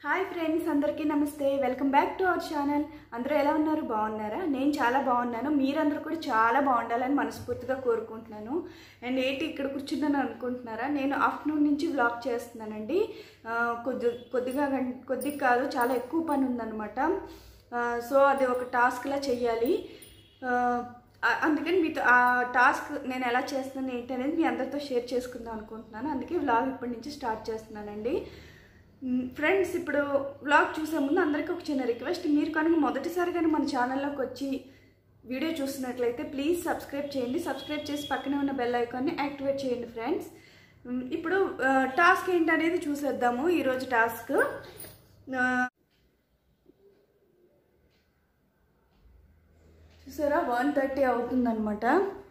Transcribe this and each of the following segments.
Hi friends అందరికీ నమస్తే welcome back to our channel అందరూ ఎలా ఉన్నారు బాగున్నారా నేను చాలా బాగున్నాను మీరందరూ కూడా చాలా బాగుండాలని మనస్ఫూర్తిగా కోరుకుంటున్నాను అండ్ ఏంటి ఇక్కడ కూర్చున్నాను అనుకుంటున్నారా నేను ఆఫ్టర్నూన్ నుంచి వ్లాగ్ చేస్తున్నానండి ఆ, కొద్ది కొద్దిగా గం- కొద్దిగా కాదు చాలా ఎక్కువ పని ఉందన్నమాట ఆ, సో అది ఒక టాస్క్లా చెయ్యాలి ఆ, ఆ- అందుకని మీతో ఆ టాస్క్ నేను ఎలా చేస్తున్నాను ఏంటి అనేది మీ అందరితో షేర్ చేసుకుందాం అనుకుంటున్నాను అందుకే వ్లాగ్ ఇప్పటి నుంచి స్టార్ట్ చేస్తున్నానండి ఫ్రెండ్స్ ఇప్పుడు వ్లాగ్ చూసే ముందు అందరికీ ఒక చిన్న రిక్వెస్ట్ మీరు కనుక మొదటిసారిగానే మన ఛానల్లోకి వచ్చి వీడియో చూస్తున్నట్లయితే ప్లీజ్ సబ్స్క్రైబ్ చేయండి సబ్స్క్రైబ్ చేసి పక్కనే ఉన్న బెల్ ఐకాన్ని యాక్టివేట్ చేయండి ఫ్రెండ్స్ మ్, ఇప్పుడు ఆ, టాస్క్ ఏంటనేది చూసేద్దాము ఈరోజు టాస్క్ ఆ, చూసారా వన్ థర్టీ అవుతుందన్నమాట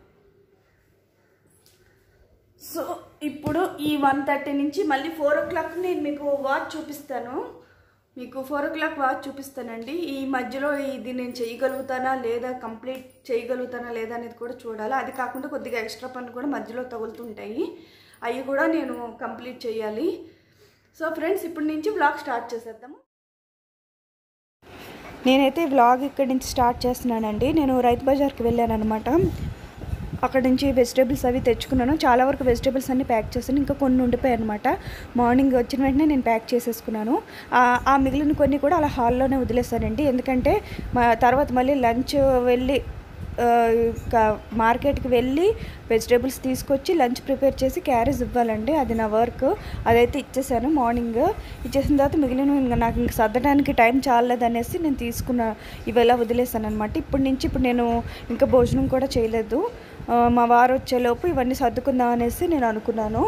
సో ఇప్పుడు ఈ వన్ థర్టీ నుంచి మళ్ళీ ఫోర్ ఓ క్లాక్ నేను మీకు వాచ్ చూపిస్తాను మీకు ఫోర్ ఓ క్లాక్ వాచ్ చూపిస్తానండి ఈ మధ్యలో ఇది నేను చేయగలుగుతానా లేదా కంప్లీట్ చేయగలుగుతానా లేదా అనేది కూడా చూడాలి అది కాకుండా కొద్దిగా ఎక్స్ట్రా పనులు కూడా మధ్యలో తగులుతుంటాయి అవి కూడా నేను కంప్లీట్ చేయాలి సో ఫ్రెండ్స్ ఇప్పటి నుంచి బ్లాగ్ స్టార్ట్ చేసేద్దాము నేనైతే వ్లాగ్ ఇక్కడి నుంచి స్టార్ట్ చేస్తున్నానండి నేను రైతు బజార్కి వెళ్ళాను అనమాట అక్కడ నుంచి వెజిటేబుల్స్ అవి తెచ్చుకున్నాను చాలా వరకు వెజిటేబుల్స్ అన్ని ప్యాక్ చేశాను ఇంకా కొన్ని ఉండిపోయాయి అనమాట మార్నింగ్ వచ్చిన వెంటనే నేను ప్యాక్ చేసేసుకున్నాను ఆ- ఆ మిగిలిన కొన్ని కూడా అలా హాల్లోనే వదిలేస్తానండి ఎందుకంటే మా తర్వాత మళ్ళీ లంచ్ వెళ్ళి ఆ, ఇంకా మార్కెట్కి వెళ్ళి వెజిటేబుల్స్ తీసుకొచ్చి లంచ్ ప్రిపేర్ చేసి క్యారేజ్ ఇవ్వాలండి అది నా వర్క్ అదైతే ఇచ్చేసాను మార్నింగ్ ఇచ్చేసిన తర్వాత మిగిలిన ఇంకా నాకు ఇంక సర్దడానికి టైం చాలలేదనేసి నేను తీసుకున్న ఇవెలా వదిలేసాను అనమాట ఇప్పటి నుంచి ఇప్పుడు నేను ఇంకా భోజనం కూడా చేయలేదు ఆ, మా వారు వచ్చేలోపు ఇవన్నీ సర్దుకుందాం అనేసి నేను అనుకున్నాను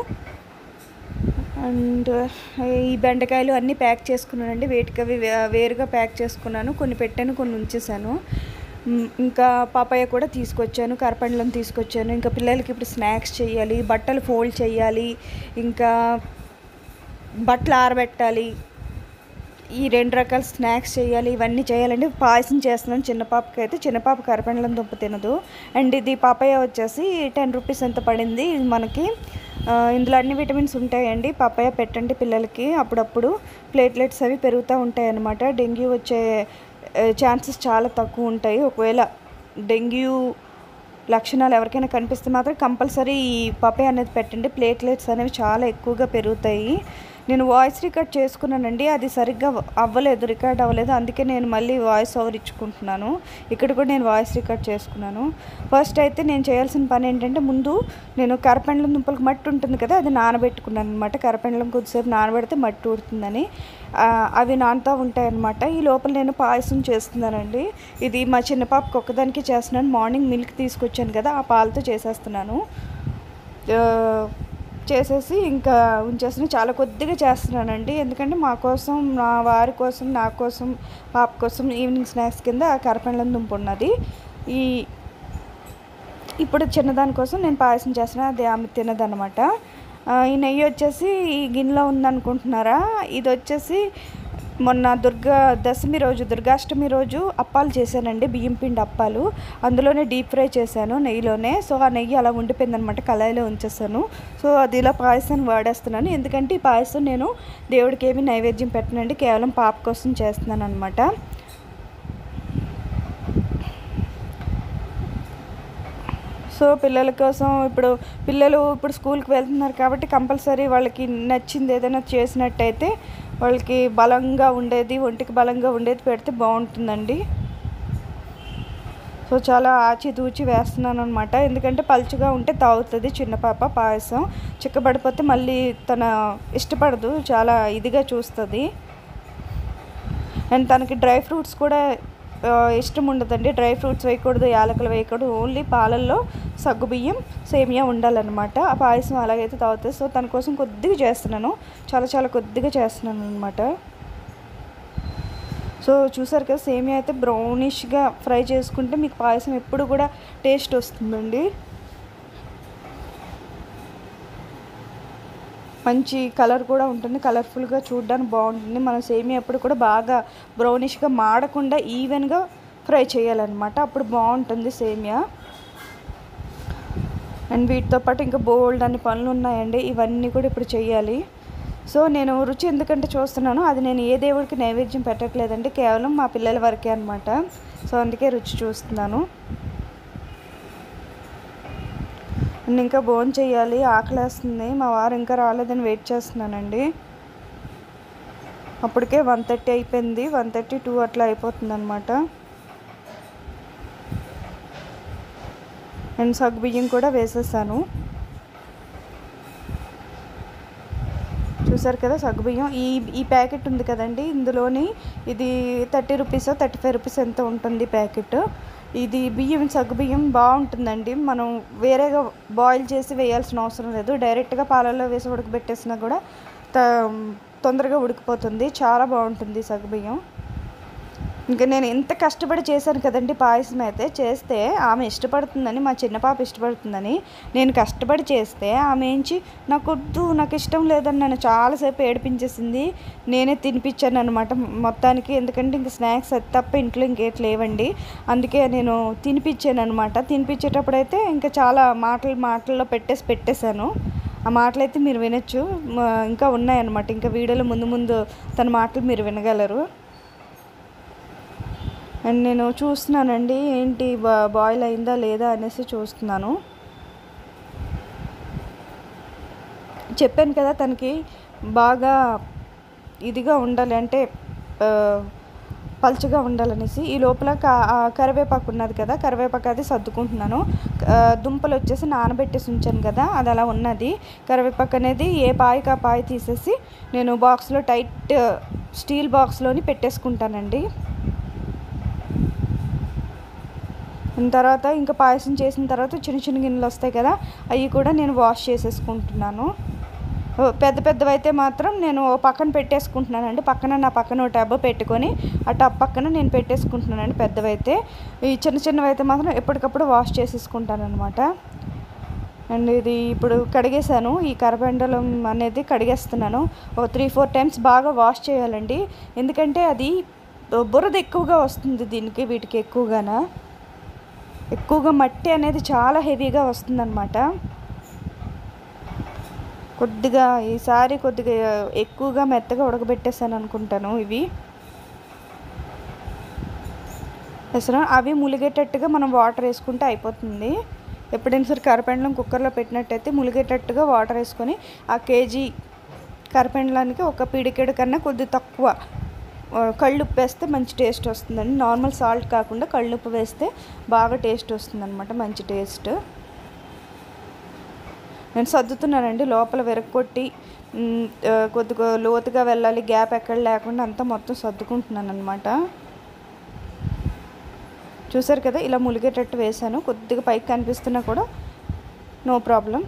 అండ్ ఈ బెండకాయలు అన్నీ ప్యాక్ చేసుకున్నానండి వేటికి అవి వే- వేరుగా ప్యాక్ చేసుకున్నాను కొన్ని పెట్టాను కొన్ని ఉంచేసాను మ్, ఇంకా పాపయ్య కూడా తీసుకొచ్చాను కరపండ్లను తీసుకొచ్చాను ఇంకా పిల్లలకి ఇప్పుడు స్నాక్స్ చేయాలి బట్టలు ఫోల్డ్ చేయాలి ఇంకా బట్టలు ఆరబెట్టాలి ఈ రెండు రకాల స్నాక్స్ చేయాలి ఇవన్నీ చేయాలండి పాయసం చేస్తున్నాను చిన్న పాపకి అయితే చిన్న పాప కరపెండలం దుంప తినదు అండ్ ఇది పాపయ్య వచ్చేసి టెన్ రూపీస్ ఎంత పడింది ఇది మనకి ఆ, ఇందులో అన్ని విటమిన్స్ ఉంటాయండి పపాయ పెట్టండి పిల్లలకి అప్పుడప్పుడు ప్లేట్లెట్స్ అవి పెరుగుతూ ఉంటాయి అన్నమాట డెంగ్యూ వచ్చే ఛాన్సెస్ చాలా తక్కువ ఉంటాయి ఒకవేళ డెంగ్యూ లక్షణాలు ఎవరికైనా కనిపిస్తే మాత్రం కంపల్సరీ ఈ పపే అనేది పెట్టండి ప్లేట్లెట్స్ అనేవి చాలా ఎక్కువగా పెరుగుతాయి నేను వాయిస్ రికార్డ్ చేసుకున్నానండి అది సరిగ్గా అవ్వలేదు రికార్డ్ అవ్వలేదు అందుకే నేను మళ్ళీ వాయిస్ ఓవర్ ఇచ్చుకుంటున్నాను ఇక్కడ కూడా నేను వాయిస్ రికార్డ్ చేసుకున్నాను ఫస్ట్ అయితే నేను చేయాల్సిన పని ఏంటంటే ముందు నేను కరపెండలం దుంపలకు మట్టి ఉంటుంది కదా అది నానబెట్టుకున్నాను అనమాట కరపెండలం కొద్దిసేపు నానబెడితే మట్టి ఊడుతుందని ఆ, అవి నానుతూ ఉంటాయి అనమాట ఈ లోపల నేను పాయసం చేస్తున్నానండి ఇది మా చిన్న పాపకి ఒక్కదానికి చేస్తున్నాను మార్నింగ్ మిల్క్ తీసుకొచ్చాను కదా ఆ పాలతో చేసేస్తున్నాను ఆ, చేసేసి ఇంకా ఉంచేసిన చాలా కొద్దిగా చేస్తున్నానండి ఎందుకంటే మా కోసం నా వారి కోసం నా కోసం పాప కోసం ఈవినింగ్ స్నాక్స్ కింద కరపెండలం దుంప ఉన్నది ఈ ఇప్పుడు చిన్నదాని కోసం నేను పాయసం చేస్తున్నా అది ఆమె తినదనమాట ఆ, ఈ నెయ్యి వచ్చేసి ఈ గిన్నెలో ఉందనుకుంటున్నారా ఇది వచ్చేసి మొన్న దుర్గా దశమి రోజు దుర్గాష్టమి రోజు అప్పాలు చేశానండి బియ్యం పిండి అప్పాలు అందులోనే డీప్ ఫ్రై చేశాను నెయ్యిలోనే సో ఆ నెయ్యి అలా ఉండిపోయిందనమాట కళాయిలో ఉంచేసాను సో అది ఇలా పాయసాన్ని వాడేస్తున్నాను ఎందుకంటే ఈ పాయసం నేను దేవుడికి ఏమి నైవేద్యం పెట్టనండి కేవలం పాప కోసం చేస్తున్నాను అనమాట సో పిల్లల కోసం ఇప్పుడు పిల్లలు ఇప్పుడు స్కూల్కి వెళ్తున్నారు కాబట్టి కంపల్సరీ వాళ్ళకి నచ్చింది ఏదైనా చేసినట్టయితే వాళ్ళకి బలంగా ఉండేది ఒంటికి బలంగా ఉండేది పెడితే బాగుంటుందండి సో చాలా ఆచితూచి వేస్తున్నాను అనమాట ఎందుకంటే పలుచగా ఉంటే తాగుతుంది చిన్న పాప పాయసం చిక్కబడిపోతే మళ్ళీ తన ఇష్టపడదు చాలా ఇదిగా చూస్తుంది అండ్ తనకి డ్రై ఫ్రూట్స్ కూడా ఆ, ఇష్టం ఉండదండి డ్రై ఫ్రూట్స్ వేయకూడదు యాలకులు వేయకూడదు ఓన్లీ పాలల్లో సగ్గుబియ్యం సేమియా ఉండాలన్నమాట ఆ పాయసం అలాగైతే తాగుతుంది సో తన కోసం కొద్దిగా చేస్తున్నాను చాలా చాలా కొద్దిగా చేస్తున్నాను అనమాట సో చూసారు కదా సేమియా అయితే బ్రౌనిష్గా ఫ్రై చేసుకుంటే మీకు పాయసం ఎప్పుడు కూడా టేస్ట్ వస్తుందండి మంచి కలర్ కూడా ఉంటుంది కలర్ఫుల్గా చూడడానికి బాగుంటుంది మనం సేమియా ఎప్పుడు కూడా బాగా బ్రౌనిష్గా మాడకుండా ఈవెన్గా ఫ్రై చేయాలన్నమాట అప్పుడు బాగుంటుంది సేమియా అండ్ వీటితో పాటు ఇంకా బోల్డ్ అన్ని పనులు ఉన్నాయండి ఇవన్నీ కూడా ఇప్పుడు చేయాలి సో నేను రుచి ఎందుకంటే చూస్తున్నాను అది నేను ఏ దేవుడికి నైవేద్యం పెట్టట్లేదండి కేవలం మా పిల్లల వరకే అనమాట సో అందుకే రుచి చూస్తున్నాను నేను ఇంకా భోజనం చేయాలి ఆకలేస్తుంది మా వారు ఇంకా రాలేదని వెయిట్ చేస్తున్నానండి అప్పటికే వన్ థర్టీ అయిపోయింది వన్ థర్టీ టూ అట్లా అయిపోతుంది అనమాట అండ్ సగ్గు బియ్యం కూడా వేసేసాను చూసారు కదా సగ్గుబియ్యం ఈ ఈ ప్యాకెట్ ఉంది కదండి ఇందులోని ఇది thirty rupees thirty five rupees ఎంత ఉంటుంది ప్యాకెట్ ఇది బియ్యం సగ్గుబియ్యం బాగుంటుందండి మనం వేరేగా బాయిల్ చేసి వేయాల్సిన అవసరం లేదు డైరెక్ట్గా పాలల్లో వేసి ఉడకబెట్టేసినా కూడా త తొందరగా ఉడికిపోతుంది చాలా బాగుంటుంది సగ్గుబియ్యం ఇంకా నేను ఎంత కష్టపడి చేశాను కదండి పాయసం అయితే చేస్తే ఆమె ఇష్టపడుతుందని మా చిన్న పాప ఇష్టపడుతుందని నేను కష్టపడి చేస్తే ఆమె ఏంచి నాకు వద్దు నాకు ఇష్టం లేదని నన్ను చాలాసేపు ఏడిపించేసింది నేనే తినిపించాను అనమాట మొత్తానికి ఎందుకంటే ఇంక స్నాక్స్ అది తప్ప ఇంట్లో ఇంకేట్ లేవండి అందుకే నేను తినిపించాను అనమాట తినిపించేటప్పుడు అయితే ఇంకా చాలా మాటలు మాటల్లో పెట్టేసి పెట్టేశాను ఆ మాటలు అయితే మీరు వినొచ్చు మ- ఇంకా ఉన్నాయన్నమాట ఇంకా వీడియోలో ముందు ముందు తన మాటలు మీరు వినగలరు అండ్ నేను చూస్తున్నానండి ఏంటి బా- బాయిల్ అయిందా లేదా అనేసి చూస్తున్నాను చెప్పాను కదా తనకి బాగా ఇదిగా ఉండాలి అంటే ఆ, పలుచగా ఉండాలనేసి ఈ లోపల కా- ఆ కరివేపాకు ఉన్నది కదా కరివేపాకు అది సర్దుకుంటున్నాను ఆ, దుంపలు వచ్చేసి నానబెట్టేసి ఉంచాను కదా అది అలా ఉన్నది కరివేపాకు అనేది ఏ పాయకి ఆ పాయ తీసేసి నేను బాక్స్లో టైట్ స్టీల్ బాక్స్లోని పెట్టేసుకుంటానండి దాని తర్వాత ఇంకా పాయసం చేసిన తర్వాత చిన్న చిన్న గిన్నెలు వస్తాయి కదా అవి కూడా నేను వాష్ చేసేసుకుంటున్నాను ఓ, పెద్ద పెద్దవి అయితే మాత్రం నేను ఓ పక్కన పెట్టేసుకుంటున్నానండి పక్కన నా పక్కన ఒక టబ్ పెట్టుకొని ఆ టబ్ పక్కన నేను పెట్టేసుకుంటున్నానండి పెద్దవైతే ఈ చిన్న చిన్నవి అయితే మాత్రం ఎప్పటికప్పుడు వాష్ చేసేసుకుంటాను అనమాట అండ్ ఇది ఇప్పుడు కడిగేసాను ఈ కరపెండలం అనేది కడిగేస్తున్నాను ఒక త్రీ ఫోర్ టైమ్స్ బాగా వాష్ చేయాలండి ఎందుకంటే అది బురద ఎక్కువగా వస్తుంది దీనికి వీటికి ఎక్కువగాన ఎక్కువగా మట్టి అనేది చాలా హెవీగా వస్తుందన్నమాట కొద్దిగా ఈసారి కొద్దిగా ఎక్కువగా మెత్తగా ఉడకబెట్టేసాను అనుకుంటాను ఇవి అసలు అవి ములిగేటట్టుగా మనం వాటర్ వేసుకుంటే అయిపోతుంది ఎప్పుడైనా సరే కరపెండలం కుక్కర్లో పెట్టినట్టయితే ములిగేటట్టుగా వాటర్ వేసుకొని ఆ కేజీ కరపెండలానికి ఒక పిడికెడు కన్నా కొద్ది తక్కువ ఆ, కళ్ళుప్పు వేస్తే మంచి టేస్ట్ వస్తుందండి నార్మల్ సాల్ట్ కాకుండా కళ్ళుప్పు వేస్తే బాగా టేస్ట్ వస్తుందన్నమాట మంచి టేస్ట్ నేను సర్దుతున్నానండి లోపల వెరక్కొట్టి మ్, ఆ, కొద్దిగా లోతుగా వెళ్ళాలి గ్యాప్ ఎక్కడ లేకుండా అంతా మొత్తం సర్దుకుంటున్నాను అనమాట చూసారు కదా ఇలా ములిగేటట్టు వేసాను కొద్దిగా పైకి కనిపిస్తున్నా కూడా నో ప్రాబ్లం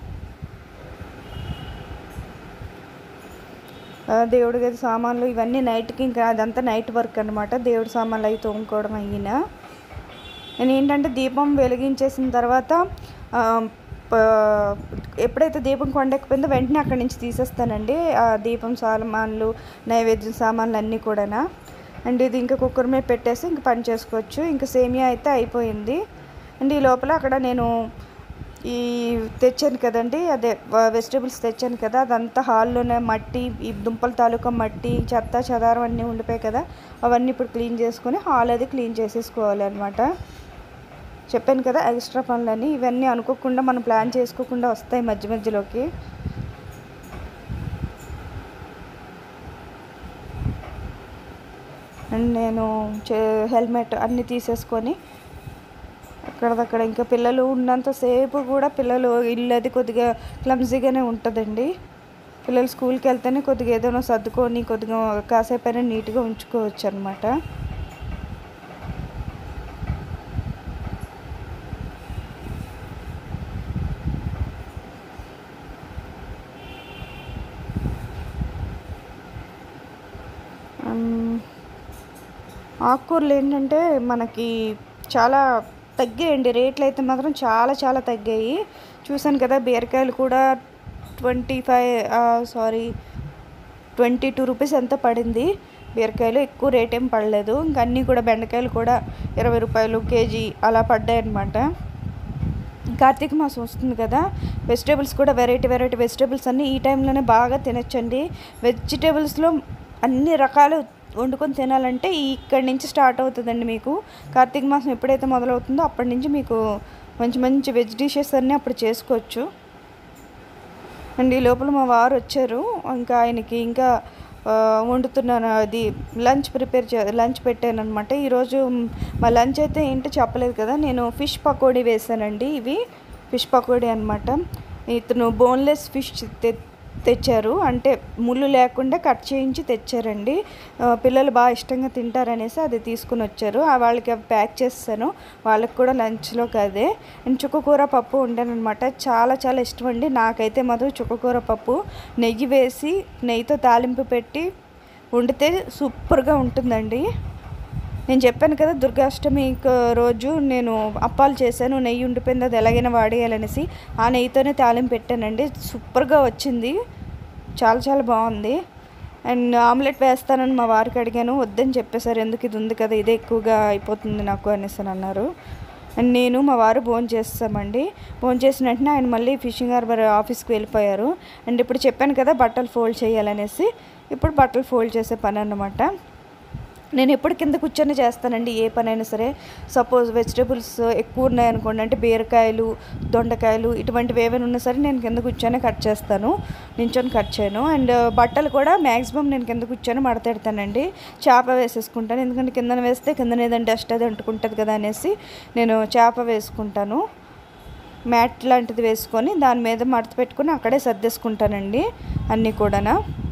దేవుడి గది సామాన్లు ఇవన్నీ నైట్కి ఇంకా అదంతా నైట్ వర్క్ అనమాట దేవుడి సామాన్లు అవి తోముకోవడం అయినా నేను ఏంటంటే దీపం వెలిగించేసిన తర్వాత ఆ, ప- ఎప్పుడైతే దీపం కొండెక్కిపోయిందో వెంటనే అక్కడి నుంచి తీసేస్తానండి ఆ దీపం సామాన్లు నైవేద్యం సామాన్లు అన్నీ కూడా అండ్ ఇది ఇంకా కుక్కర్ మీద పెట్టేసి ఇంక పని చేసుకోవచ్చు ఇంకా సేమియా అయితే అయిపోయింది అండ్ ఈ లోపల అక్కడ నేను ఈ తెచ్చాను కదండి అదే వెజిటేబుల్స్ తెచ్చాను కదా అదంతా హాల్లోనే మట్టి ఈ దుంపల తాలూకా మట్టి చెత్త చెదారం అన్నీ ఉండిపోయాయి కదా అవన్నీ ఇప్పుడు క్లీన్ చేసుకొని హాల్ అది క్లీన్ చేసేసుకోవాలి అనమాట చెప్పాను కదా ఎక్స్ట్రా పనులని ఇవన్నీ అనుకోకుండా మనం ప్లాన్ చేసుకోకుండా వస్తాయి మధ్య మధ్యలోకి అండ్ నేను చే హెల్మెట్ అన్నీ తీసేసుకొని అక్కడదక్కడ ఇంకా పిల్లలు ఉన్నంతసేపు కూడా పిల్లలు ఇల్లు అది కొద్దిగా క్లమ్జీగానే ఉంటుందండి పిల్లలు స్కూల్కి వెళ్తేనే కొద్దిగా ఏదైనా సర్దుకొని కొద్దిగా కాసేపు అయినా నీట్గా ఉంచుకోవచ్చు అనమాట ఆకుకూరలు ఏంటంటే మనకి చాలా తగ్గాయండి రేట్లు అయితే మాత్రం చాలా చాలా తగ్గాయి చూశాను కదా బీరకాయలు కూడా twenty five sorry twenty two rupees ఎంత పడింది బీరకాయలు ఎక్కువ రేట్ ఏం పడలేదు ఇంకా అన్నీ కూడా బెండకాయలు కూడా ఇరవై రూపాయలు కేజీ అలా పడ్డాయి అనమాట కార్తీక మాసం వస్తుంది కదా వెజిటేబుల్స్ కూడా వెరైటీ వెరైటీ వెజిటేబుల్స్ అన్నీ ఈ టైంలోనే బాగా తినచ్చండి వెజిటేబుల్స్లో అన్ని రకాలు వండుకొని తినాలంటే ఈ ఇక్కడి నుంచి స్టార్ట్ అవుతుందండి మీకు కార్తీక మాసం ఎప్పుడైతే మొదలవుతుందో అప్పటి నుంచి మీకు మంచి మంచి వెజ్ డిషెస్ అన్నీ అప్పుడు చేసుకోవచ్చు అండ్ ఈ లోపల మా వారు వచ్చారు ఇంకా ఆయనకి ఇంకా ఆ, వండుతున్నాను అది లంచ్ ప్రిపేర్ చే లంచ్ పెట్టాను అనమాట ఈరోజు మా లంచ్ అయితే ఏంటో చెప్పలేదు కదా నేను ఫిష్ పకోడీ వేసానండి ఇవి ఫిష్ పకోడీ అనమాట ఇతను బోన్లెస్ ఫిష్ తె తెచ్చారు అంటే ముళ్ళు లేకుండా కట్ చేయించి తెచ్చారండి ఆ, పిల్లలు బాగా ఇష్టంగా తింటారనేసి అది తీసుకుని వచ్చారు ఆ వాళ్ళకి అవి ప్యాక్ చేస్తాను వాళ్ళకి కూడా లంచ్లోకి అదే అండ్ చుక్కకూర పప్పు వండానమాట చాలా చాలా ఇష్టం అండి నాకైతే మాత్రం చుక్కకూర పప్పు నెయ్యి వేసి నెయ్యితో తాలింపు పెట్టి వండితే సూపర్గా ఉంటుందండి నేను చెప్పాను కదా దుర్గాష్టమి క- రోజు నేను అప్పాలు చేశాను నెయ్యి ఉండిపోయింది అది ఎలాగైనా వాడేయాలనేసి ఆ నెయ్యితోనే తాలింపు పెట్టానండి సూపర్గా వచ్చింది చాలా చాలా బాగుంది అండ్ ఆమ్లెట్ వేస్తానని మా వారికి అడిగాను వద్దని చెప్పేశారు ఎందుకు ఇది ఉంది కదా ఇదే ఎక్కువగా అయిపోతుంది నాకు అనేసి అని అన్నారు అండ్ నేను మా వారు భోజనం చేస్తామండి భోజనం చేసిన వెంటనే ఆయన మళ్ళీ ఫిషింగ్ హార్బర్ ఆఫీస్కి వెళ్ళిపోయారు అండ్ ఇప్పుడు చెప్పాను కదా బట్టలు ఫోల్డ్ చేయాలనేసి ఇప్పుడు బట్టలు ఫోల్డ్ చేసే పని అన్నమాట నేను ఎప్పుడు కింద కూర్చొని చేస్తానండి ఏ పనైనా సరే సపోజ్ వెజిటేబుల్స్ ఎక్కువ ఉన్నాయనుకోండి అంటే బీరకాయలు దొండకాయలు ఇటువంటివి ఏమైనా ఉన్నా సరే నేను కింద కూర్చొని కట్ చేస్తాను నించొని కట్ చేయను అండ్ బట్టలు కూడా మ్యాక్సిమం నేను కింద కూర్చొని మడతెడతానండి చేప వేసేసుకుంటాను ఎందుకంటే కిందన వేస్తే కిందన ఏదైనా డస్ట్ అది అంటుకుంటుంది కదా అనేసి నేను చేప వేసుకుంటాను మ్యాట్ లాంటిది వేసుకొని దాని మీద మడత పెట్టుకొని అక్కడే సర్దేసుకుంటానండి అన్నీ కూడానా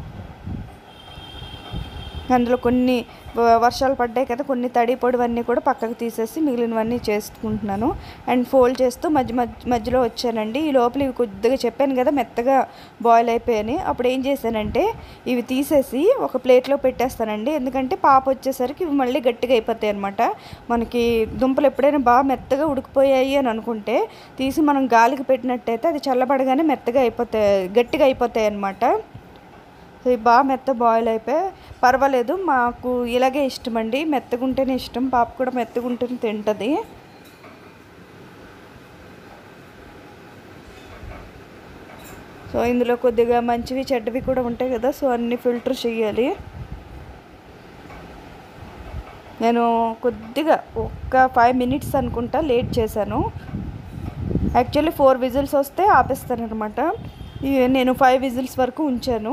అందులో కొన్ని వ- వర్షాలు పడ్డాయి కదా కొన్ని తడి పొడివన్నీ కూడా పక్కకు తీసేసి మిగిలినవన్నీ చేసుకుంటున్నాను అండ్ ఫోల్డ్ చేస్తూ మధ్య మధ్య మధ్యలో వచ్చానండి ఈ లోపల ఇవి కొద్దిగా చెప్పాను కదా మెత్తగా బాయిల్ అయిపోయాయని అప్పుడు ఏం చేశానంటే ఇవి తీసేసి ఒక ప్లేట్లో పెట్టేస్తానండి ఎందుకంటే పాప వచ్చేసరికి ఇవి మళ్ళీ గట్టిగా అయిపోతాయి అనమాట మనకి దుంపలు ఎప్పుడైనా బాగా మెత్తగా ఉడికిపోయాయి అని అనుకుంటే తీసి మనం గాలికి పెట్టినట్టయితే అది చల్లబడగానే మెత్తగా అయిపోతాయి గట్టిగా అయిపోతాయి అనమాట సో ఇవి బాగా మెత్త బాయిల్ అయిపోయి పర్వాలేదు మాకు ఇలాగే ఇష్టం అండి మెత్తగా ఉంటేనే ఇష్టం పాప కూడా మెత్తగా ఉంటేనే తింటుంది సో ఇందులో కొద్దిగా మంచివి చెడ్డవి కూడా ఉంటాయి కదా సో అన్ని ఫిల్టర్ చేయాలి నేను కొద్దిగా ఒక్క ఫైవ్ మినిట్స్ అనుకుంటా లేట్ చేశాను యాక్చువల్లీ ఫోర్ విజిల్స్ వస్తే ఆపేస్తాను అనమాట నేను ఫైవ్ విజిల్స్ వరకు ఉంచాను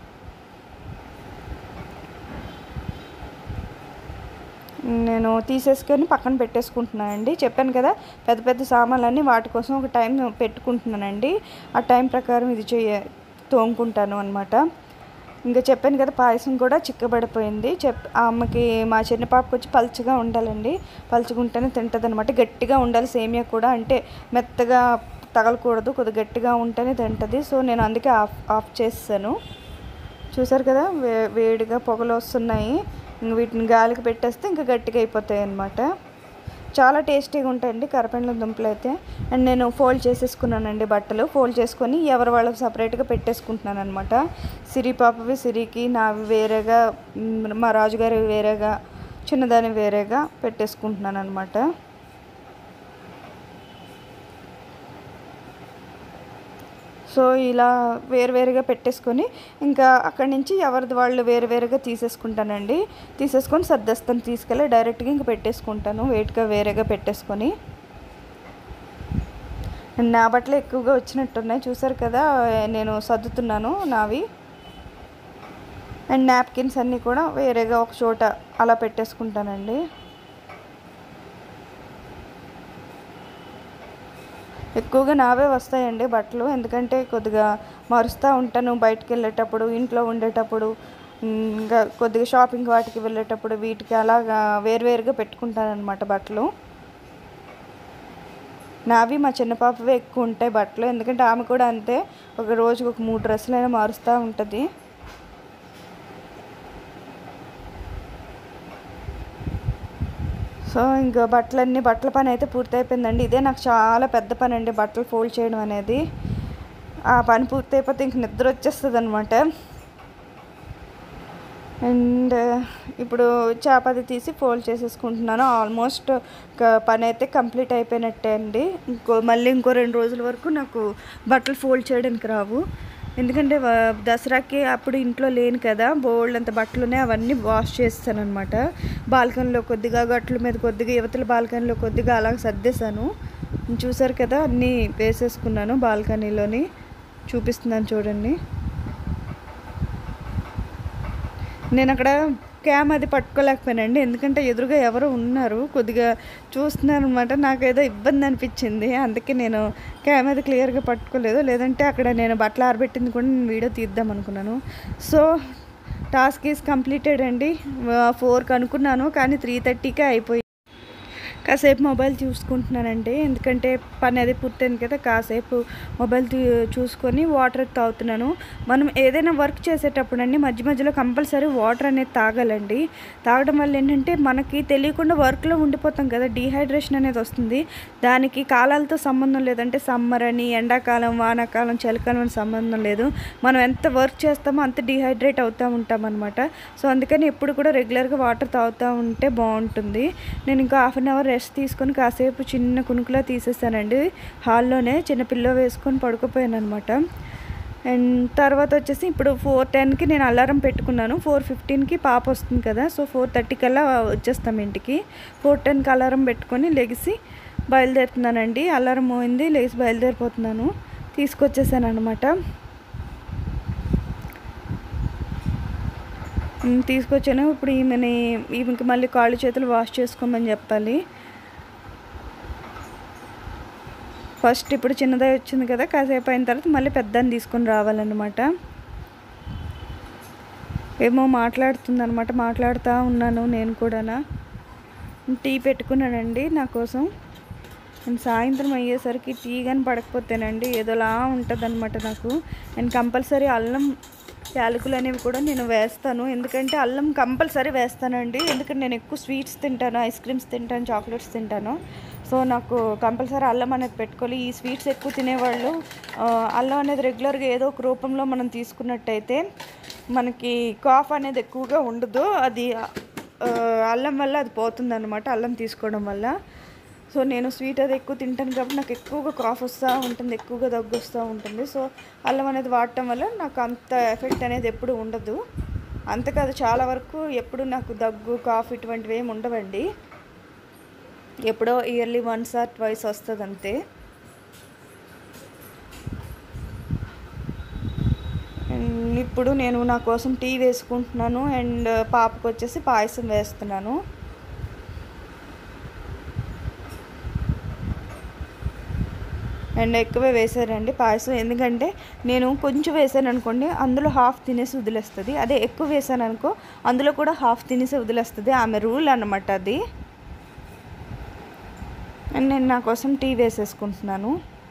నేను తీసేసుకొని పక్కన పెట్టేసుకుంటున్నానండి చెప్పాను కదా పెద్ద పెద్ద సామాన్లన్నీ వాటి కోసం ఒక టైం పెట్టుకుంటున్నానండి ఆ టైం ప్రకారం ఇది చేయ తోముకుంటాను అనమాట ఇంకా చెప్పాను కదా పాయసం కూడా చిక్కబడిపోయింది చెప్ ఆ అమ్మకి మా చిన్న పాపకి వచ్చి పలుచగా ఉండాలండి పలుచగా ఉంటేనే తింటుంది అనమాట గట్టిగా ఉండాలి సేమియా కూడా అంటే మెత్తగా తగలకూడదు కొద్దిగా గట్టిగా ఉంటేనే తింటుంది సో నేను అందుకే ఆఫ్ ఆఫ్ చేస్తాను చూసారు కదా వే వేడిగా పొగలు వస్తున్నాయి ఇంక వీటిని గాలికి పెట్టేస్తే ఇంకా గట్టిగా అయిపోతాయి అన్నమాట చాలా టేస్టీగా ఉంటాయండి కరపెండ్ల దుంపలు అయితే అండ్ నేను ఫోల్డ్ చేసేసుకున్నానండి బట్టలు ఫోల్డ్ చేసుకొని ఎవరి వాళ్ళకి సపరేట్గా పెట్టేసుకుంటున్నాను అనమాట సిరి పాపవి సిరికి నావి వేరేగా మ్, మా రాజుగారి వేరేగా చిన్నదాని వేరేగా పెట్టేసుకుంటున్నాను అనమాట సో ఇలా వేరువేరుగా పెట్టేసుకొని ఇంకా అక్కడి నుంచి ఎవరిది వాళ్ళు వేరువేరుగా తీసేసుకుంటానండి తీసేసుకొని సర్దేస్తాను తీసుకెళ్ళి డైరెక్ట్గా ఇంక పెట్టేసుకుంటాను వెయిట్గా వేరేగా పెట్టేసుకొని నా బట్టలు ఎక్కువగా వచ్చినట్టున్నాయి చూసారు కదా నేను సర్దుతున్నాను నావి అండ్ నాప్కిన్స్ అన్నీ కూడా వేరేగా ఒక చోట అలా పెట్టేసుకుంటానండి ఎక్కువగా నావే వస్తాయండి బట్టలు ఎందుకంటే కొద్దిగా మరుస్తూ ఉంటాను బయటికి వెళ్ళేటప్పుడు ఇంట్లో ఉండేటప్పుడు ఉమ్, ఇంకా కొద్దిగా షాపింగ్ వాటికి వెళ్ళేటప్పుడు వీటికి అలాగా వేరువేరుగా పెట్టుకుంటాను అనమాట బట్టలు నావి మా చిన్న పాపవే ఎక్కువ ఉంటాయి బట్టలు ఎందుకంటే ఆమె కూడా అంతే ఒక రోజుకి ఒక మూడు డ్రెస్సులు అయినా మారుస్తూ ఉంటుంది సో ఇంకా బట్టలన్నీ బట్టల పని అయితే పూర్తయిపోయిందండి ఇదే నాకు చాలా పెద్ద పని అండి బట్టలు ఫోల్డ్ చేయడం అనేది ఆ పని పూర్తయిపోతే ఇంక నిద్ర వచ్చేస్తుంది అనమాట అండ్ ఇప్పుడు చపాతి తీసి ఫోల్డ్ చేసేసుకుంటున్నాను ఆల్మోస్ట్ పని అయితే కంప్లీట్ అయిపోయినట్టే అండి ఇంకో మళ్ళీ ఇంకో రెండు రోజుల వరకు నాకు బట్టలు ఫోల్డ్ చేయడానికి రావు ఎందుకంటే వ- దసరాకి అప్పుడు ఇంట్లో లేను కదా బోల్డ్ అంత బట్టలు ఉన్నాయి అవన్నీ వాష్ చేస్తాను అనమాట బాల్కనీలో కొద్దిగా గట్ల మీద కొద్దిగా యువతల బాల్కనీలో కొద్దిగా అలా సర్దేశాను చూసారు కదా అన్నీ వేసేసుకున్నాను బాల్కనీలోని చూపిస్తున్నాను చూడండి నేను అక్కడ క్యామ్ అది పట్టుకోలేకపోయానండి ఎందుకంటే ఎదురుగా ఎవరో ఉన్నారు కొద్దిగా చూస్తున్నారు అనమాట నాకేదో ఇబ్బంది అనిపించింది అందుకే నేను క్యామ్ అది క్లియర్గా పట్టుకోలేదు లేదంటే అక్కడ నేను బట్టలు ఆరబెట్టింది కూడా నేను వీడియో తీద్దాం అనుకున్నాను సో టాస్క్ ఈజ్ కంప్లీటెడ్ అండి ఫోర్కి అనుకున్నాను కానీ త్రీ థర్టీకే అయిపోయింది కాసేపు మొబైల్ చూసుకుంటున్నానండి ఎందుకంటే పని అది పూర్తయింది కదా కాసేపు మొబైల్ తీ- చూసుకొని వాటర్ తాగుతున్నాను మనం ఏదైనా వర్క్ చేసేటప్పుడు అండి మధ్య మధ్యలో కంపల్సరీ వాటర్ అనేది తాగాలండి తాగడం వల్ల ఏంటంటే మనకి తెలియకుండా వర్క్లో ఉండిపోతాం కదా డీహైడ్రేషన్ అనేది వస్తుంది దానికి కాలాలతో సంబంధం లేదంటే సమ్మర్ అని ఎండాకాలం వానాకాలం చలికాలం అని సంబంధం లేదు మనం ఎంత వర్క్ చేస్తామో అంత డీహైడ్రేట్ అవుతూ ఉంటాం అనమాట సో అందుకని ఎప్పుడు కూడా రెగ్యులర్గా వాటర్ తాగుతూ ఉంటే బాగుంటుంది నేను ఇంకా హాఫ్ అన్ అవర్ రెస్ట్ తీసుకొని కాసేపు చిన్న కునుకులా తీసేసానండి హాల్లోనే చిన్న పిల్లో వేసుకొని పడుకోపోయాను అనమాట అండ్ తర్వాత వచ్చేసి ఇప్పుడు ఫోర్ టెన్కి నేను అలారం పెట్టుకున్నాను ఫోర్ ఫిఫ్టీన్కి పాప వస్తుంది కదా సో ఫోర్ థర్టీ కల్లా వచ్చేస్తాం ఇంటికి ఫోర్ టెన్కి అలారం పెట్టుకొని లెగిసి బయలుదేరుతున్నానండి అలారం మోయింది లేచి బయలుదేరిపోతున్నాను తీసుకొచ్చేసాను అనమాట ఉమ్, తీసుకొచ్చాను ఇప్పుడు ఈమెని ఈమెకి మళ్ళీ కాళ్ళు చేతులు వాష్ చేసుకోమని చెప్పాలి ఫస్ట్ ఇప్పుడు చిన్నదే వచ్చింది కదా కాసేపు అయిన తర్వాత మళ్ళీ పెద్దని తీసుకొని రావాలన్నమాట ఏమో మాట్లాడుతుందన్నమాట మాట్లాడుతూ ఉన్నాను నేను కూడానా టీ పెట్టుకున్నానండి నా కోసం అండ్ సాయంత్రం అయ్యేసరికి టీ కానీ పడకపోతేనండి ఏదోలా ఉంటుంది అనమాట నాకు అండ్ కంపల్సరీ అల్లం యాలకులు అనేవి కూడా నేను వేస్తాను ఎందుకంటే అల్లం కంపల్సరీ వేస్తానండి ఎందుకంటే నేను ఎక్కువ స్వీట్స్ తింటాను ఐస్ క్రీమ్స్ తింటాను చాక్లెట్స్ తింటాను సో నాకు కంపల్సరీ అల్లం అనేది పెట్టుకోవాలి ఈ స్వీట్స్ ఎక్కువ తినేవాళ్ళు ఆ, అల్లం అనేది రెగ్యులర్గా ఏదో ఒక రూపంలో మనం తీసుకున్నట్టయితే మనకి కాఫ్ అనేది ఎక్కువగా ఉండదు అది ఆ, అల్లం వల్ల అది పోతుంది అనమాట అల్లం తీసుకోవడం వల్ల సో నేను స్వీట్ అది ఎక్కువ తింటాను కాబట్టి నాకు ఎక్కువగా కాఫ్ వస్తూ ఉంటుంది ఎక్కువగా దగ్గు వస్తూ ఉంటుంది సో అల్లం అనేది వాడటం వల్ల నాకు అంత ఎఫెక్ట్ అనేది ఎప్పుడు ఉండదు అంతకాదు చాలా వరకు ఎప్పుడు నాకు దగ్గు కాఫ్ ఇటువంటివి ఏమి ఉండవండి ఎప్పుడో ఇయర్లీ వన్స్ ఆర్ ట్వైస్ వస్తుంది అంతే అండ్ ఇప్పుడు నేను నా కోసం టీ వేసుకుంటున్నాను అండ్ పాపకు వచ్చేసి పాయసం వేస్తున్నాను అండ్ ఎక్కువే వేసారండి పాయసం ఎందుకంటే నేను కొంచెం వేసాను అనుకోండి అందులో హాఫ్ తినేసి వదిలేస్తుంది అదే ఎక్కువ వేసాను అనుకో అందులో కూడా హాఫ్ తినేసి వదిలేస్తుంది ఆమె రూల్ అన్నమాట అది అండ్ నేను నా కోసం టీ వేసేసుకుంటున్నాను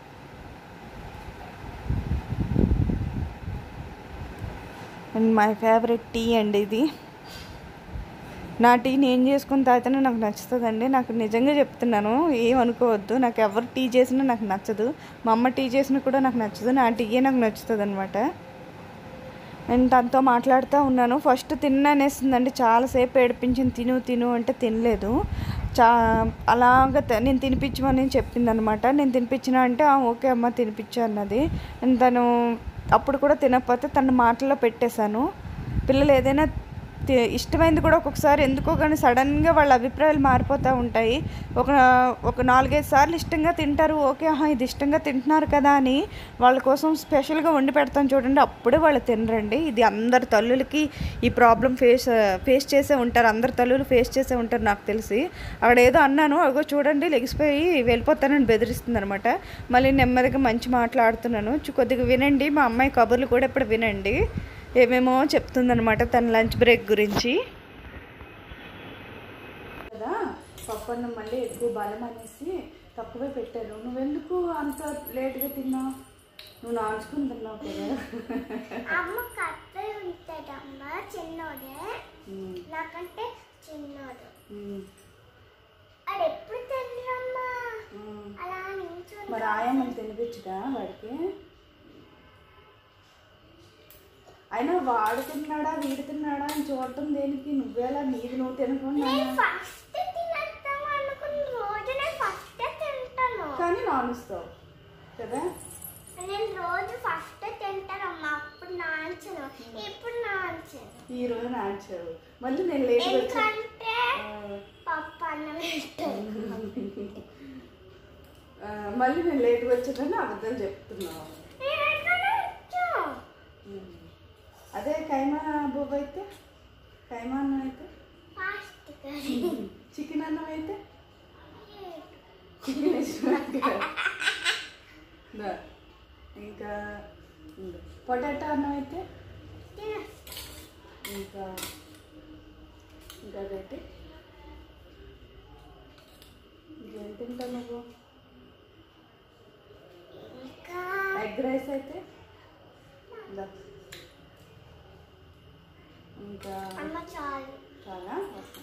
అండ్ మై ఫేవరెట్ టీ అండి ఇది నా టీ నేను చేసుకుని తాగితేనే నాకు నచ్చుతుందండి నాకు నిజంగా చెప్తున్నాను ఏమనుకోవద్దు నాకు ఎవరు టీ చేసినా నాకు నచ్చదు మా అమ్మ టీ చేసినా కూడా నాకు నచ్చదు నా టీయే నాకు నచ్చుతుంది అనమాట నేను తనతో మాట్లాడుతూ ఉన్నాను ఫస్ట్ తిన్నానేసిందండి చాలాసేపు ఏడిపించింది తిను తిను అంటే తినలేదు చా అలాగ త- నేను తినిపించమని చెప్పింది అనమాట నేను తినిపించిన అంటే "ఆ, ఓకే అమ్మ తినిపించు అన్నది And తను అప్పుడు కూడా తినకపోతే తన మాటల్లో పెట్టేశాను పిల్లలు ఏదైనా తి- ఇష్టమైంది కూడా ఒక్కొక్కసారి ఎందుకో కానీ సడన్గా వాళ్ళ అభిప్రాయాలు మారిపోతూ ఉంటాయి ఒక ఒక నాలుగైదు సార్లు ఇష్టంగా తింటారు ఓకే ఆహా ఇది ఇష్టంగా తింటున్నారు కదా అని వాళ్ళ కోసం స్పెషల్గా వండి పెడతాను చూడండి అప్పుడే వాళ్ళు తినరండి ఇది అందరి తల్లులకి ఈ ప్రాబ్లం ఫేస్ ఫేస్ చేసే ఉంటారు అందరి తల్లులు ఫేస్ చేసే ఉంటారు నాకు తెలిసి అక్కడ ఏదో అన్నాను అగో చూడండి లెగిసిపోయి వెళ్ళిపోతానని బెదిరిస్తుంది అనమాట మళ్ళీ నెమ్మదిగా మంచి మాట్లాడుతున్నాను చు- కొద్దిగా వినండి మా అమ్మాయి కబుర్లు కూడా ఇప్పుడు వినండి ఏమేమో చెప్తుందనమాట తన లంచ్ బ్రేక్ గురించి కదా పప్పన్నం మళ్ళీ ఎక్కువ బలం అనేసి తక్కువే పెట్టాను నువ్వెందుకు అంత లేట్గా తిన్నావు నువ్వు నాన్చుకుని తిన్నావు కదా అమ్మ కప్పే ఉంటాడమ్మ చిన్నోడే ఉమ్, నాకంటే చిన్నోడు ఉమ్, అది ఎప్పుడు తినరమ్మా ఉమ్. అలా నించొని మరి ఆయమ్మని తినిపించదా వాడికి అయినా వాడుతున్నాడా వీడుతున్నాడా అని చూడటం దేనికి నువ్వేలా నీది నువ్వు తినకుండా నేను ఫస్ట్ తినేద్దాం అనుకున్న రోజు నేను ఫస్ట్ తింటాను కానీ నానుస్తావు కదా నేను రోజు ఫస్ట్ తింటానమ్మా అప్పుడు నాంచను ఇప్పుడు నాంచను ఈ రోజు నాచావు మళ్ళీ నేను లేట్ వచ్చా ఎందుకంటే పప్పు అన్నం పెట్టాను ఆ, మళ్ళీ నేను లేట్గా వచ్చానని అబద్ధాలు చెప్తున్నావు నేను ఎక్కడ వచ్చా? ఉమ్. అదే కైమా బొబ్బు అయితే కైమా అన్నం అయితే ఫాస్ట్ కర్రీ చికెన్ అన్నం అయితే చికెన్ ఇష్టం ఇంకా పొటాటో అన్నం అయితే తినేస్తా. ఇంకా ఇంకా అదైతే ఇంకేం తింటావు నువ్వు ఇంకా ఎగ్ రైస్ అయితే ఇందా. ఇంకా అమ్మ చాలు చాలా ఓకే.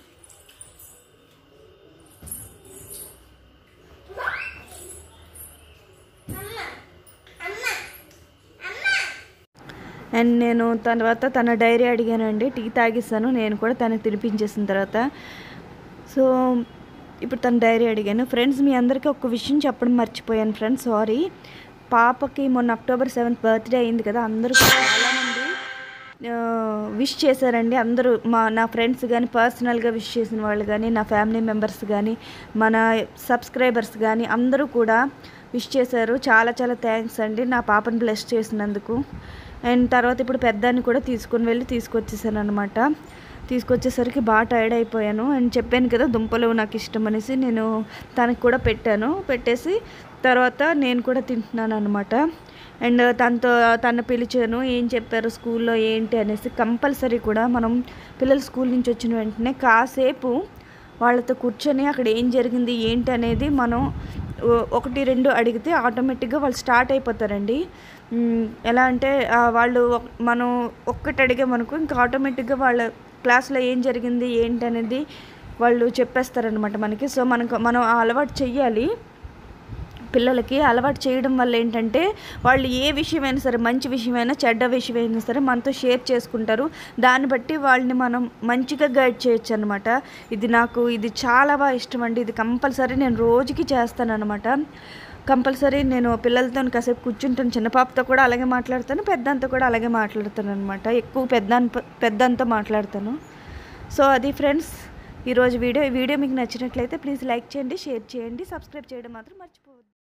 అమ్మ అమ్మ అమ్మ అండ్ నేను తర్వాత తన డైరీ అడిగానండి టీ తాగిస్తాను నేను కూడా తనకు తినిపించేసిన తర్వాత సో ఇప్పుడు తన డైరీ అడిగాను ఫ్రెండ్స్ మీ అందరికీ ఒక విషయం చెప్పడం మర్చిపోయాను ఫ్రెండ్స్ సారీ పాపకి మొన్న అక్టోబర్ సెవెంత్ బర్త్డే అయింది కదా అందరూ కూడా చాలామంది విష్ చేశారండి అందరూ మా నా ఫ్రెండ్స్ కానీ పర్సనల్గా విష్ చేసిన వాళ్ళు కానీ నా ఫ్యామిలీ మెంబర్స్ కానీ మన సబ్స్క్రైబర్స్ కానీ అందరూ కూడా విష్ చేశారు చాలా చాలా థ్యాంక్స్ అండి నా పాపను బ్లెస్ చేసినందుకు అండ్ తర్వాత ఇప్పుడు పెద్దాన్ని కూడా తీసుకొని వెళ్ళి తీసుకొచ్చేసాను అనమాట తీసుకొచ్చేసరికి బాగా టైర్డ్ అయిపోయాను అండ్ చెప్పాను కదా దుంపలు నాకు ఇష్టం అనేసి నేను తనకి కూడా పెట్టాను పెట్టేసి తర్వాత నేను కూడా తింటున్నాను అనమాట అండ్ తనతో తను పిలిచాను ఏం చెప్పారు స్కూల్లో ఏంటి అనేసి కంపల్సరీ కూడా మనం పిల్లలు స్కూల్ నుంచి వచ్చిన వెంటనే కాసేపు వాళ్ళతో కూర్చొని అక్కడ ఏం జరిగింది ఏంటి అనేది మనం ఓ- ఒకటి రెండు అడిగితే ఆటోమేటిక్గా వాళ్ళు స్టార్ట్ అయిపోతారండి మ్, ఎలా అంటే ఆ, వాళ్ళు ఒక- మనం ఒక్కటి అడిగామనుకో ఇంకా ఆటోమేటిక్గా వాళ్ళ క్లాస్లో ఏం జరిగింది ఏంటి అనేది వాళ్ళు చెప్పేస్తారనమాట మనకి సో మనకు మనం ఆ అలవాటు చెయ్యాలి పిల్లలకి అలవాటు చేయడం వల్ల ఏంటంటే వాళ్ళు ఏ విషయమైనా సరే మంచి విషయమైనా చెడ్డ విషయమైనా సరే మనతో షేర్ చేసుకుంటారు దాన్ని బట్టి వాళ్ళని మనం మంచిగా గైడ్ చేయొచ్చు అనమాట ఇది నాకు ఇది చాలా బాగా ఇష్టం అండి ఇది కంపల్సరీ నేను రోజుకి చేస్తాను అనమాట కంపల్సరీ నేను పిల్లలతో కాసేపు కూర్చుంటాను చిన్న పాపతో కూడా అలాగే మాట్లాడతాను పెద్దంతో కూడా అలాగే మాట్లాడతాను అనమాట ఎక్కువ పెద్ద పెద్దంతో మాట్లాడతాను సో అది ఫ్రెండ్స్ ఈరోజు వీడియో ఈ వీడియో మీకు నచ్చినట్లయితే ప్లీజ్ లైక్ చేయండి షేర్ చేయండి సబ్స్క్రైబ్ చేయడం మాత్రం మర్చిపోవద్దు